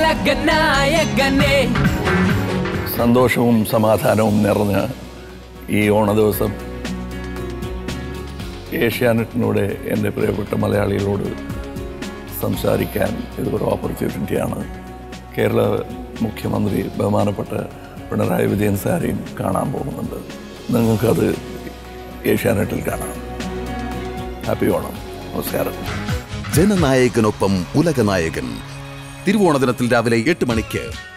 ഉലകനായകനെ സന്തോഷവും സമാധാനവും നിറഞ്ഞ ഈ ഓണ ദിവസം ഏഷ്യാനെറ്റിനോട് എൻ്റെ പ്രിയപ്പെട്ട മലയാളികളോട് സംസാരിക്കാൻ ഇതൊരു ഓപ്പർച്യൂണിറ്റിയാണ് കേരള മുഖ്യമന്ത്രി ബഹുമാനപ്പെട്ട പിണറായി വിജയൻ സാരെയും കാണാൻ പോകുന്നുണ്ട് നിങ്ങൾക്കത് ഏഷ്യാനെറ്റിൽ കാണാം ഹാപ്പി ഓണം നമസ്കാരം ജനനായകനൊപ്പം ഉലകനായകൻ തിരുവോണ ദിനത്തിൽ രാവിലെ എട്ട് മണിക്ക്